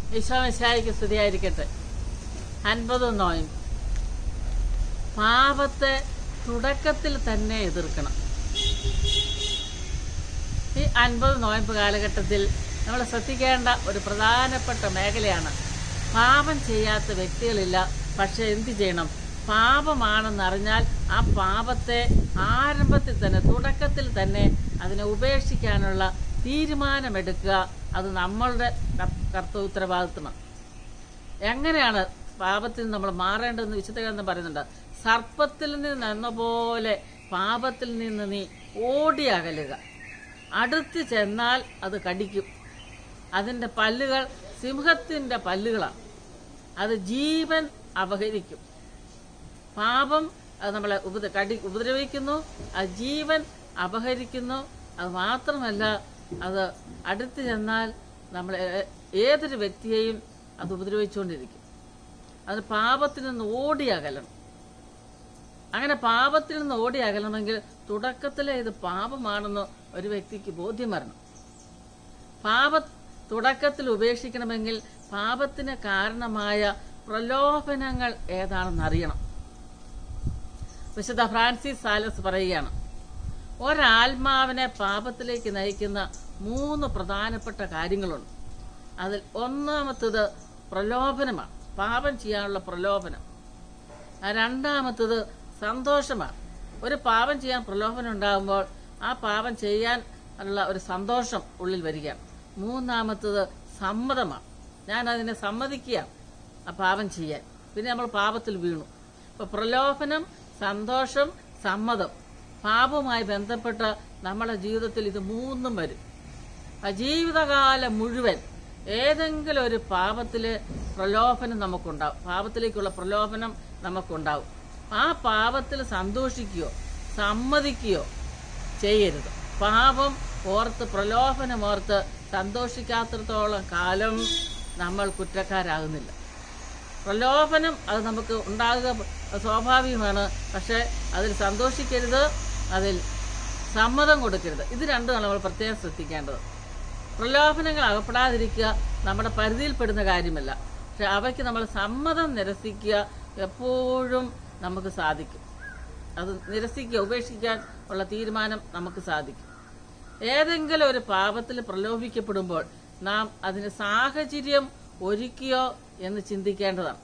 ഈശോമിശായിക്ക് സ്തുതിയായിരിക്കട്ടെ അൻപത് നോയമ്പ് പാപത്തെ തുടക്കത്തിൽ തന്നെ എതിർക്കണം ഈ അൻപത് നോയമ്പ് കാലഘട്ടത്തിൽ നമ്മൾ ശ്രദ്ധിക്കേണ്ട ഒരു പ്രധാനപ്പെട്ട മേഖലയാണ് പാപം ചെയ്യാത്ത വ്യക്തികളില്ല പക്ഷെ എന്ത് ചെയ്യണം പാപമാണെന്നറിഞ്ഞാൽ ആ പാപത്തെ ആരംഭത്തിൽ തന്നെ തുടക്കത്തിൽ തന്നെ അതിനെ ഉപേക്ഷിക്കാനുള്ള തീരുമാനമെടുക്കുക അത് നമ്മളുടെ കർ- കർത്തവ്യ ഉത്തരവാദിത്വമാണ് എങ്ങനെയാണ് പാപത്തിൽ നിന്ന് നമ്മൾ മാറേണ്ടതെന്ന് വിശുദ്ധ ഗ്രന്ഥം പറയുന്നുണ്ട് സർപ്പത്തിൽ നിന്ന് എന്ന പോലെ പാപത്തിൽ നിന്ന് നീ ഓടി അകലുക അടുത്ത് ചെന്നാൽ അത് കടിക്കും അതിൻ്റെ പല്ലുകൾ സിംഹത്തിൻ്റെ പല്ലുകളാണ് അത് ജീവൻ അപഹരിക്കും പാപം അത് നമ്മളെ ഉപദ്ര കടി ഉപദ്രവിക്കുന്നു അത് ജീവൻ അപഹരിക്കുന്നു അത് മാത്രമല്ല അത് അടുത്ത് ചെന്നാൽ നമ്മൾ ഏതൊരു വ്യക്തിയെയും അത് ഉപദ്രവിച്ചുകൊണ്ടിരിക്കും അത് പാപത്തിൽ നിന്ന് ഓടി അകലണം അങ്ങനെ പാപത്തിൽ നിന്ന് ഓടി അകലണമെങ്കിൽ തുടക്കത്തിലെ ഇത് പാപമാണെന്ന് ഒരു വ്യക്തിക്ക് ബോധ്യം വരണം പാപ തുടക്കത്തിൽ ഉപേക്ഷിക്കണമെങ്കിൽ പാപത്തിന് കാരണമായ പ്രലോഭനങ്ങൾ ഏതാണെന്ന് അറിയണം വിശുദ്ധ ഫ്രാൻസിസ് സാലസ് പറയുകയാണ് ഒരാത്മാവിനെ പാപത്തിലേക്ക് നയിക്കുന്ന മൂന്ന് പ്രധാനപ്പെട്ട കാര്യങ്ങളുണ്ട് അതിൽ ഒന്നാമത്തത് പ്രലോഭനമാണ് പാപം ചെയ്യാനുള്ള പ്രലോഭനം ആ രണ്ടാമത്തത് സന്തോഷമാണ് ഒരു പാപം ചെയ്യാൻ പ്രലോഭനം ഉണ്ടാകുമ്പോൾ ആ പാപം ചെയ്യാൻ ഉള്ള ഒരു സന്തോഷം ഉള്ളിൽ വരികയാണ് മൂന്നാമത്തത് സമ്മതമാണ് ഞാൻ അതിനെ സമ്മതിക്കുകയാണ് ആ പാപം ചെയ്യാൻ പിന്നെ നമ്മൾ പാപത്തിൽ വീണു അപ്പൊ പ്രലോഭനം സന്തോഷം സമ്മതം പാപവുമായി ബന്ധപ്പെട്ട നമ്മുടെ ജീവിതത്തിൽ ഇത് മൂന്നും വരും ആ ജീവിതകാലം മുഴുവൻ ഏതെങ്കിലും ഒരു പാപത്തില് പ്രലോഭനം നമുക്കുണ്ടാവും പാപത്തിലേക്കുള്ള പ്രലോഭനം നമുക്കുണ്ടാവും ആ പാപത്തിൽ സന്തോഷിക്കുകയോ സമ്മതിക്കുകയോ ചെയ്യരുത് പാപം ഓർത്ത് പ്രലോഭനം ഓർത്ത് സന്തോഷിക്കാത്തിടത്തോളം കാലം നമ്മൾ കുറ്റക്കാരാകുന്നില്ല പ്രലോഭനം അത് നമുക്ക് ഉണ്ടാകുക സ്വാഭാവികമാണ് പക്ഷേ അതിൽ സന്തോഷിക്കരുത് അതിൽ സമ്മതം കൊടുക്കരുത് ഇത് രണ്ടുമാണ് നമ്മൾ പ്രത്യേകം ശ്രദ്ധിക്കേണ്ടത് പ്രലോഭനങ്ങൾ അകപ്പെടാതിരിക്കുക നമ്മുടെ പരിധിയിൽപ്പെടുന്ന കാര്യമല്ല പക്ഷെ അവയ്ക്ക് നമ്മൾ സമ്മതം നിരസിക്കുക എപ്പോഴും നമുക്ക് സാധിക്കും അത് നിരസിക്കുക ഉപേക്ഷിക്കാൻ ഉള്ള തീരുമാനം നമുക്ക് സാധിക്കും ഏതെങ്കിലും ഒരു പാപത്തിൽ പ്രലോഭിക്കപ്പെടുമ്പോൾ നാം അതിന് സാഹചര്യം ഒരുക്കിയോ എന്ന് ചിന്തിക്കേണ്ടതാണ്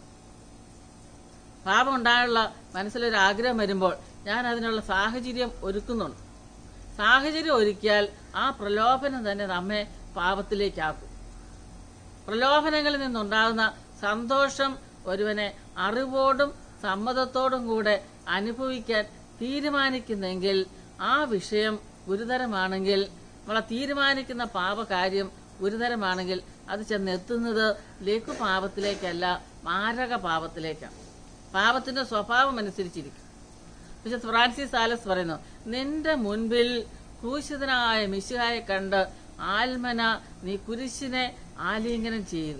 പാപം ഉണ്ടായുള്ള മനസ്സിലൊരു ആഗ്രഹം വരുമ്പോൾ ഞാൻ അതിനുള്ള സാഹചര്യം ഒരുക്കുന്നുണ്ട് സാഹചര്യം ഒരുക്കിയാൽ ആ പ്രലോഭനം തന്നെ നമ്മെ പാപത്തിലേക്കാക്കും പ്രലോഭനങ്ങളിൽ നിന്നുണ്ടാകുന്ന സന്തോഷം ഒരുവനെ അറിവോടും സമ്മതത്തോടും കൂടെ അനുഭവിക്കാൻ തീരുമാനിക്കുന്നെങ്കിൽ ആ വിഷയം ഗുരുതരമാണെങ്കിൽ നമ്മളെ തീരുമാനിക്കുന്ന പാപകാര്യം ഗുരുതരമാണെങ്കിൽ അത് ചെന്നെത്തുന്നത് ലഘുപാപത്തിലേക്കല്ല മാരക പാപത്തിലേക്കാണ് പാപത്തിന്റെ സ്വഭാവം അനുസരിച്ചിരിക്കും പക്ഷെ ഫ്രാൻസിസ് സാലസ് പറയുന്നു നിന്റെ മുൻപിൽ ക്രൂശിതനായ മിശുഹായെ കണ്ട് ആൽമന നീ കുരിശിനെ ആലിംഗനം ചെയ്യുക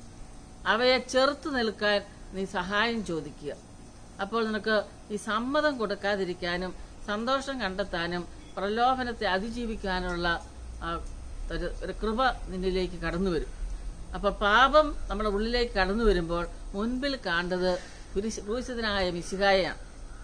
അവയെ ചെറുത്തു നിൽക്കാൻ നീ സഹായം ചോദിക്കുക അപ്പോൾ നിനക്ക് ഈ സമ്മതം കൊടുക്കാതിരിക്കാനും സന്തോഷം കണ്ടെത്താനും പ്രലോഭനത്തെ അതിജീവിക്കാനുള്ള ആ, ഒരു ഒരു കൃപ നിന്നിലേക്ക് കടന്നു വരും അപ്പോൾ പാപം നമ്മുടെ ഉള്ളിലേക്ക് കടന്നു വരുമ്പോൾ മുൻപിൽ കാണേണ്ടത് കുരിശ് ക്രൂശിതനായ മിശിഹായാണ്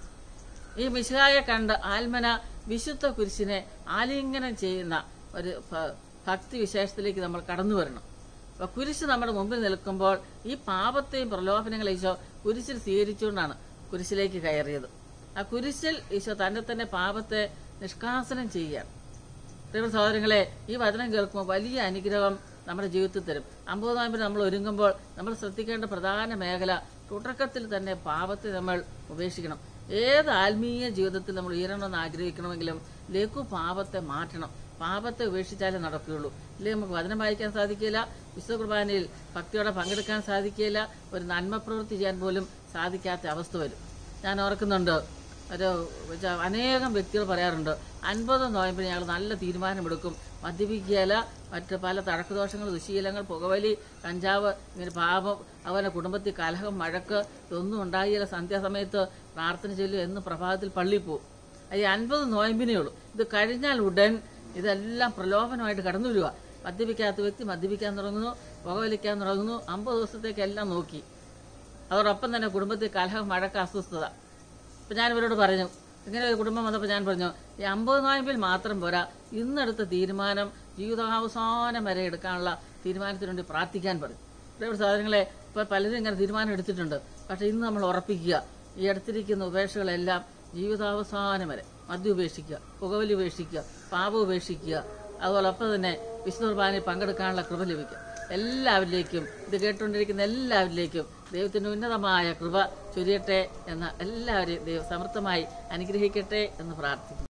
ഈ മിശിഹായെ കണ്ട് ആത്മന വിശുദ്ധ കുരിശിനെ ആലിംഗനം ചെയ്യുന്ന ഒരു ഭ- ഭക്തി വിശേഷത്തിലേക്ക് നമ്മൾ കടന്നു വരണം അപ്പൊ കുരിശ് നമ്മുടെ മുമ്പിൽ നിൽക്കുമ്പോൾ ഈ പാപത്തെയും പ്രലോഭനങ്ങളെ ഈശോ കുരിശിൽ സ്വീകരിച്ചുകൊണ്ടാണ് കുരിശിലേക്ക് കയറിയത് ആ കുരിശിൽ ഈശോ തന്നെ തന്നെ പാപത്തെ നിഷ്കാസനം ചെയ്യുകയാണ് പ്രിയ സഹോദരങ്ങളെ ഈ വചനം കേൾക്കുമ്പോൾ വലിയ അനുഗ്രഹം നമ്മുടെ ജീവിതത്തിൽ തരും അമ്പത് നോയമ്പിന് നമ്മൾ ഒരുങ്ങുമ്പോൾ നമ്മൾ ശ്രദ്ധിക്കേണ്ട പ്രധാന മേഖല തുടക്കത്തിൽ തന്നെ പാപത്തെ നമ്മൾ ഉപേക്ഷിക്കണം ഏത് ആത്മീയ ജീവിതത്തിൽ നമ്മൾ ഉയരണമെന്ന് ആഗ്രഹിക്കണമെങ്കിലും ലഘു പാപത്തെ മാറ്റണം പാപത്തെ ഉപേക്ഷിച്ചാലേ നടക്കുകയുള്ളൂ ഇല്ലെങ്കിൽ നമുക്ക് വചനം വായിക്കാൻ സാധിക്കില്ല വിശുദ്ധ കുർബാനയിൽ ഭക്തിയോടെ പങ്കെടുക്കാൻ സാധിക്കില്ല ഒരു നന്മ പ്രവൃത്തി ചെയ്യാൻ പോലും സാധിക്കാത്ത അവസ്ഥ വരും ഞാൻ ഓർക്കുന്നുണ്ട് ഒരു വെച്ചാ അനേകം വ്യക്തികൾ പറയാറുണ്ട് അൻപത് നോയമ്പിന് ഞങ്ങൾ നല്ല തീരുമാനമെടുക്കും മദ്യപിക്കുകയില്ല മറ്റ് പല തഴക്കുദോഷങ്ങൾ ദുശീലങ്ങൾ പുകവലി കഞ്ചാവ് ഇങ്ങനെ പാപം അതുപോലെ കുടുംബത്തിൽ കലഹം മഴക്ക് ഇതൊന്നും ഉണ്ടായില്ല സന്ധ്യാസമയത്ത് പ്രാർത്ഥന ചൊല്ലും എന്ന് പ്രഭാതത്തിൽ പള്ളിയിൽ പോകും ഈ അൻപത് നോയമ്പിനേ ഉള്ളൂ ഇത് കഴിഞ്ഞാൽ ഉടൻ ഇതെല്ലാം പ്രലോഭനമായിട്ട് കടന്നു വരിക മദ്യപിക്കാത്ത വ്യക്തി മദ്യപിക്കാൻ തുടങ്ങുന്നു പുകവലിക്കാൻ തുടങ്ങുന്നു അമ്പത് ദിവസത്തേക്ക് എല്ലാം നോക്കി അതോടൊപ്പം തന്നെ കുടുംബത്തിൽ കലഹം വഴക്ക് അസ്വസ്ഥത അപ്പം ഞാൻ ഇവരോട് പറഞ്ഞു ഇങ്ങനെ ഒരു കുടുംബം വന്നപ്പോൾ ഞാൻ പറഞ്ഞു ഈ അമ്പത് നോയമ്പിൽ മാത്രം പോരാ ഇന്നെടുത്ത തീരുമാനം ജീവിതാവസാനം വരെ എടുക്കാനുള്ള തീരുമാനത്തിന് വേണ്ടി പ്രാർത്ഥിക്കാൻ പറഞ്ഞു ഇവിടെ സാധനങ്ങളെ ഇപ്പോൾ പലരും ഇങ്ങനെ തീരുമാനം എടുത്തിട്ടുണ്ട് പക്ഷേ ഇന്ന് നമ്മൾ ഉറപ്പിക്കുക ഈ എടുത്തിരിക്കുന്ന ഉപേക്ഷകളെല്ലാം ജീവിതാവസാനം വരെ മദ്യം ഉപേക്ഷിക്കുക പുകവലി ഉപേക്ഷിക്കുക പാപം ഉപേക്ഷിക്കുക അതോടൊപ്പം തന്നെ വിശുദ്ധ കുർബാനയിൽ പങ്കെടുക്കാനുള്ള കൃപ ലഭിക്കുക എല്ലാവരിലേക്കും ഇത് കേട്ടുകൊണ്ടിരിക്കുന്ന എല്ലാവരിലേക്കും ദൈവത്തിന്റെ ഉന്നതമായ കൃപ ചൊരിയട്ടെ എന്ന എല്ലാവരെയും ദൈവം സമർത്ഥമായി അനുഗ്രഹിക്കട്ടെ എന്ന് പ്രാർത്ഥിക്കുന്നു